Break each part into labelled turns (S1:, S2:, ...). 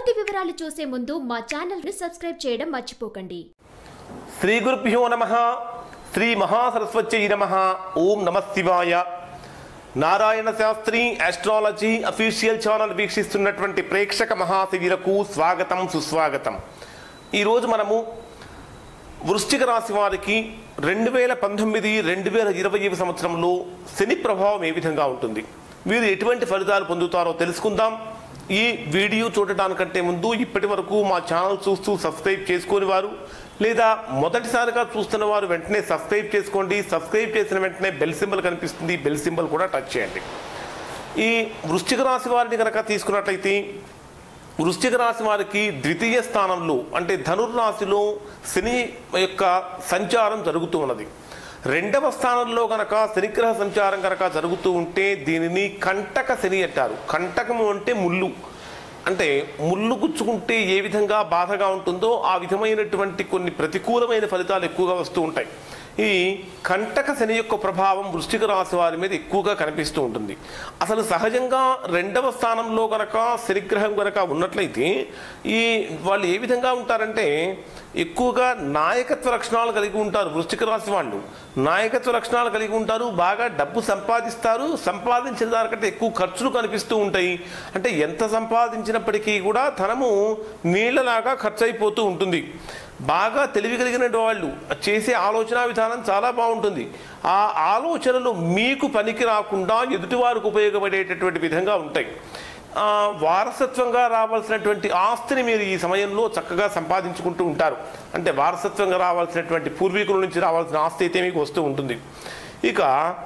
S1: పూర్తి వివరాలు చూసే ముందు మా ఛానల్ ని సబ్స్క్రైబ్ చేయడం మర్చిపోకండి
S2: శ్రీ గురుభ్యో నమ శ్రీ మహాసరస్వత్యై నమ ఓం నమ శివాయ Narayana Shastri astrology official channel వీక్షిస్తున్నటువంటి ప్రేక్షక మహాశివులకు స్వాగతం సుస్వాగతం ఈరోజు మనము వృశ్చిక రాశి వారికి రెండు వేల పంతొమ్మిది రెండు వేల ఇరవై సంవత్సరంలో శని ప్రభావం ఏ విధంగా ఉంటుంది వీరు ఎటువంటి ఫలితాలు పొందుతారో తెలుసుకుందాం ఈ వీడియో చూడటానికంటే ముందు ఇప్పటి వరకు మా ఛానల్ చూస్తూ సబ్స్క్రైబ్ చేసుకొని వారు లేదా మొదటిసారిగా చూస్తున్న వారు వెంటనే సబ్స్క్రైబ్ చేసుకోండి సబ్స్క్రైబ్ చేసిన వెంటనే బెల్ సింబల్ కనిపిస్తుంది బెల్ సింబల్ కూడా టచ్ చేయండి ఈ వృశ్చిక రాశి వారిని కనుక తీసుకున్నట్లయితే వృశ్చిక రాశి వారికి ద్వితీయ స్థానంలో అంటే ధనుర్రాశిలో శని యొక్క సంచారం జరుగుతూ ఉన్నది రెండవ స్థానంలో కనుక శనిగ్రహ సంచారం కనుక జరుగుతూ ఉంటే దీనిని కంటక శని అంటారు కంటకము అంటే ముళ్ళు అంటే ముళ్ళు గుచ్చుకుంటే ఏ విధంగా బాధగా ఉంటుందో ఆ విధమైనటువంటి కొన్ని ప్రతికూలమైన ఫలితాలు ఎక్కువగా వస్తూ ఉంటాయి ఈ కంటక శని యొక్క ప్రభావం వృశ్చిక రాశి వారి మీద ఎక్కువగా కనిపిస్తూ ఉంటుంది అసలు సహజంగా రెండవ స్థానంలో గనక శనిగ్రహం గనక ఉన్నట్లయితే ఈ వాళ్ళు ఏ విధంగా ఉంటారంటే ఎక్కువగా నాయకత్వ లక్షణాలు కలిగి ఉంటారు వృశ్చిక రాశి వాళ్ళు నాయకత్వ లక్షణాలు కలిగి ఉంటారు బాగా డబ్బు సంపాదిస్తారు సంపాదించిన దానికంటే ఎక్కువ ఖర్చులు కనిపిస్తూ ఉంటాయి అంటే ఎంత సంపాదించినప్పటికీ కూడా ధనము నీళ్ళలాగా ఖర్చు అయిపోతూ ఉంటుంది బాగా తెలివి కలిగిన వాళ్ళు చేసే ఆలోచన విధానం చాలా బాగుంటుంది ఆ ఆలోచనలు మీకు పనికి రాకుండా ఎదుటివారికి ఉపయోగపడేటటువంటి విధంగా ఉంటాయి ఆ, వారసత్వంగా రావాల్సినటువంటి ఆస్తిని మీరు ఈ సమయంలో చక్కగా సంపాదించుకుంటూ ఉంటారు అంటే వారసత్వంగా రావాల్సినటువంటి పూర్వీకుల నుంచి రావాల్సిన ఆస్తి అయితే మీకు వస్తూ ఉంటుంది ఇక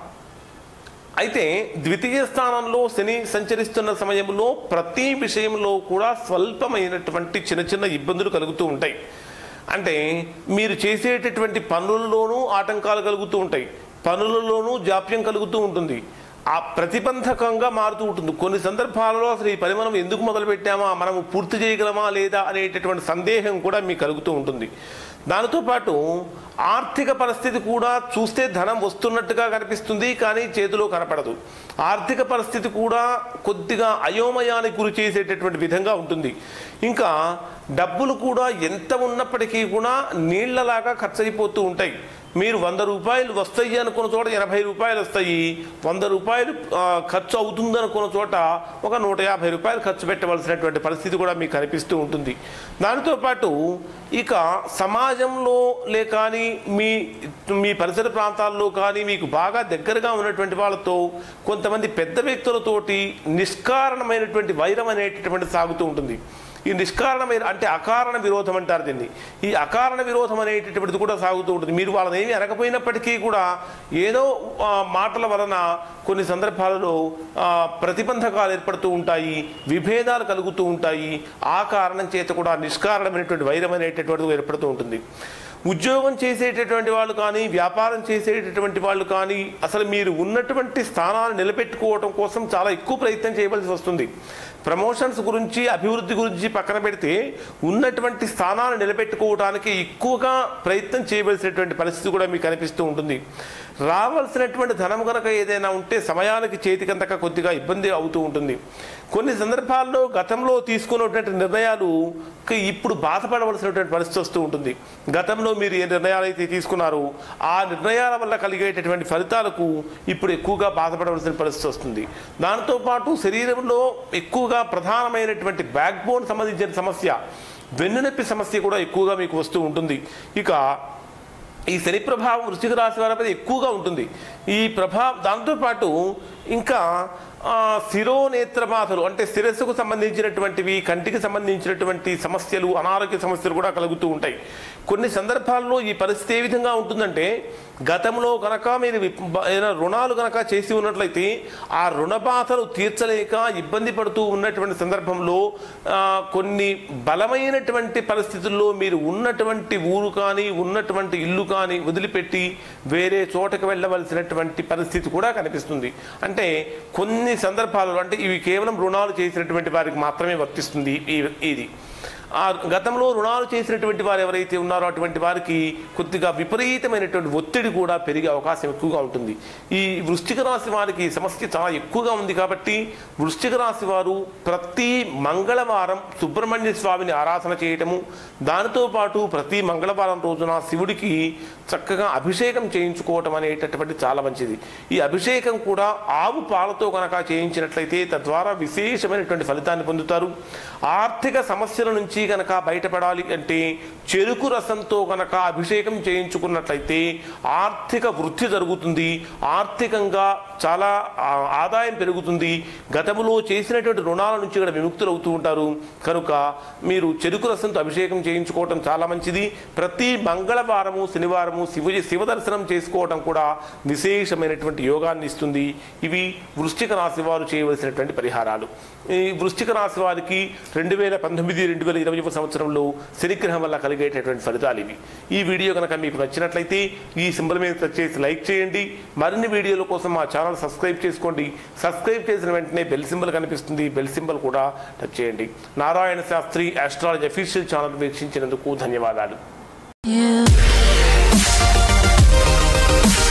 S2: అయితే ద్వితీయ స్థానంలో శని సంచరిస్తున్న సమయంలో ప్రతి విషయంలో కూడా స్వల్పమైనటువంటి చిన్న చిన్న ఇబ్బందులు కలుగుతూ ఉంటాయి అంటే మీరు చేసేటటువంటి పనులలోనూ ఆటంకాలు కలుగుతూ ఉంటాయి పనులలోనూ జాప్యం కలుగుతూ ఉంటుంది ఆ ప్రతిబంధకంగా మారుతూ ఉంటుంది కొన్ని సందర్భాలలో అసలు ఈ పని మనం ఎందుకు మొదలు పెట్టామా మనము పూర్తి చేయగలమా లేదా అనేటటువంటి సందేహం కూడా మీకు కలుగుతూ ఉంటుంది దానితో పాటు ఆర్థిక పరిస్థితి కూడా చూస్తే ధనం వస్తున్నట్టుగా కనిపిస్తుంది కానీ చేతిలో కనపడదు ఆర్థిక పరిస్థితి కూడా కొద్దిగా అయోమయానికి గురి చేసేటటువంటి విధంగా ఉంటుంది ఇంకా డబ్బులు కూడా ఎంత ఉన్నప్పటికీ కూడా నీళ్లలాగా ఖర్చు అయిపోతూ ఉంటాయి మీరు వంద రూపాయలు వస్తాయి అనుకున్న చోట ఎనభై రూపాయలు వస్తాయి వంద రూపాయలు ఆ, ఖర్చు అవుతుంది అనుకున్న చోట ఒక నూట యాభై రూపాయలు ఖర్చు పెట్టవలసినటువంటి పరిస్థితి కూడా మీకు కనిపిస్తూ ఉంటుంది దానితో పాటు ఇక సమాజంలో లే కానీ మీ మీ పరిసర ప్రాంతాల్లో కానీ మీకు బాగా దగ్గరగా ఉన్నటువంటి వాళ్ళతో కొంతమంది పెద్ద వ్యక్తులతోటి నిష్కారణమైనటువంటి వైరం అనేటటువంటి సాగుతూ ఉంటుంది ఈ నిష్కారణమైన అంటే అకారణ విరోధం అంటారు దీన్ని ఈ అకారణ విరోధం అనేటటువంటిది కూడా సాగుతూ ఉంటుంది మీరు వాళ్ళని ఏమీ అనకపోయినప్పటికీ కూడా ఏదో ఆ, మాటల వలన కొన్ని సందర్భాలలో ఆ, ప్రతిబంధకాలు ఏర్పడుతూ ఉంటాయి విభేదాలు కలుగుతూ ఉంటాయి ఆ కారణం చేత కూడా నిష్కారణమైనటువంటి వైరం అనేటటువంటిది ఏర్పడుతూ ఉంటుంది ఉద్యోగం చేసేటటువంటి వాళ్ళు కానీ వ్యాపారం చేసేటటువంటి వాళ్ళు కానీ అసలు మీరు ఉన్నటువంటి స్థానాన్ని నిలబెట్టుకోవడం కోసం చాలా ఎక్కువ ప్రయత్నం చేయవలసి వస్తుంది ప్రమోషన్స్ గురించి అభివృద్ధి గురించి పక్కన పెడితే ఉన్నటువంటి స్థానాన్ని నిలబెట్టుకోవడానికి ఎక్కువగా ప్రయత్నం చేయవలసినటువంటి పరిస్థితి కూడా మీకు కనిపిస్తూ ఉంటుంది రావాల్సినటువంటి ధనం కనుక ఏదైనా ఉంటే సమయానికి చేతికంతక కొద్దిగా ఇబ్బంది అవుతూ ఉంటుంది కొన్ని సందర్భాల్లో గతంలో తీసుకున్నటువంటి నిర్ణయాలు కి ఇప్పుడు బాధపడవలసినటువంటి పరిస్థితి వస్తూ ఉంటుంది గతంలో మీరు ఏ నిర్ణయాలు అయితే తీసుకున్నారో ఆ నిర్ణయాల వల్ల కలిగేటటువంటి ఫలితాలకు ఇప్పుడు ఎక్కువగా బాధపడవలసిన పరిస్థితి వస్తుంది దాంతో పాటు శరీరంలో ఎక్కువగా ప్రధానమైనటువంటి బ్యాక్ బోన్ సంబంధించిన సమస్య వెన్నునొప్పి సమస్య కూడా ఎక్కువగా మీకు వస్తూ ఉంటుంది ఇక ఈ శని ప్రభావం వృశ్చిక రాశి వారి మీద ఎక్కువగా ఉంటుంది ఈ ప్రభావం దాంతోపాటు ఇంకా ఆ, శిరోనేత్ర బాధలు అంటే శిరస్సుకు సంబంధించినటువంటివి కంటికి సంబంధించినటువంటి సమస్యలు అనారోగ్య సమస్యలు కూడా కలుగుతూ ఉంటాయి కొన్ని సందర్భాల్లో ఈ పరిస్థితి ఏ విధంగా ఉంటుందంటే గతంలో కనుక మీరు విప్- బ- ఏదైనా రుణాలు కనుక చేసి ఉన్నట్లయితే ఆ రుణ బాధలు తీర్చలేక ఇబ్బంది పడుతూ ఉన్నటువంటి సందర్భంలో ఆ, కొన్ని బలమైనటువంటి పరిస్థితుల్లో మీరు ఉన్నటువంటి ఊరు కానీ ఉన్నటువంటి ఇల్లు కానీ వదిలిపెట్టి వేరే చోటకు వెళ్ళవలసినటువంటి పరిస్థితి కూడా కనిపిస్తుంది అంటే కొన్ని సందర్భాలలో అంటే ఇవి కేవలం రుణాలు చేసినటువంటి వారికి మాత్రమే వర్తిస్తుంది ఈ- ఇది ఆ గతంలో రుణాలు చేసినటువంటి వారు ఎవరైతే ఉన్నారో అటువంటి వారికి కొద్దిగా విపరీతమైనటువంటి ఒత్తిడి కూడా పెరిగే అవకాశం ఎక్కువగా ఉంటుంది ఈ వృశ్చిక రాశి వారికి సమస్య చాలా ఎక్కువగా ఉంది కాబట్టి వృశ్చిక రాశి వారు ప్రతి మంగళవారం సుబ్రహ్మణ్య స్వామిని ఆరాధన చేయటము దానితో పాటు ప్రతి మంగళవారం రోజున శివుడికి చక్కగా అభిషేకం చేయించుకోవటం అనేటటువంటి చాలా మంచిది ఈ అభిషేకం కూడా ఆవు పాలతో కనుక చేయించినట్లయితే తద్వారా విశేషమైనటువంటి ఫలితాన్ని పొందుతారు ఆర్థిక సమస్యల నుంచి కనుక బయటపడాలి అంటే చెరుకు రసంతో కనుక అభిషేకం చేయించుకున్నట్లయితే ఆర్థిక వృద్ధి జరుగుతుంది ఆర్థికంగా చాలా ఆ, ఆదాయం పెరుగుతుంది గతంలో చేసినటువంటి రుణాల నుంచి కూడా విముక్తులు అవుతూ ఉంటారు కనుక మీరు చెరుకు రసంతో అభిషేకం చేయించుకోవటం చాలా మంచిది ప్రతి మంగళవారము శనివారము శివ శివ దర్శనం చేసుకోవటం కూడా విశేషమైనటువంటి యోగాన్ని ఇస్తుంది ఇవి వృశ్చిక రాశి వారు చేయవలసినటువంటి పరిహారాలు ఈ వృశ్చిక రాశి వారికి రెండు వేల పంతొమ్మిది రెండు వేల ఇరవై సంవత్సరంలో శనిగ్రహం వల్ల కలిగేటటువంటి ఫలితాలు ఇవి ఈ వీడియో కనుక మీకు నచ్చినట్లయితే ఈ సింబల్ మీద టచ్ చేసి లైక్ చేయండి మరిన్ని వీడియోల కోసం మా ఛానల్ సబ్స్క్రైబ్ చేసుకోండి సబ్స్క్రైబ్ చేసిన వెంటనే బెల్ సింబల్ కనిపిస్తుంది బెల్ సింబల్ కూడా టచ్ చేయండి Narayana Shastri astrology official channel వీక్షించినందుకు ధన్యవాదాలు
S3: You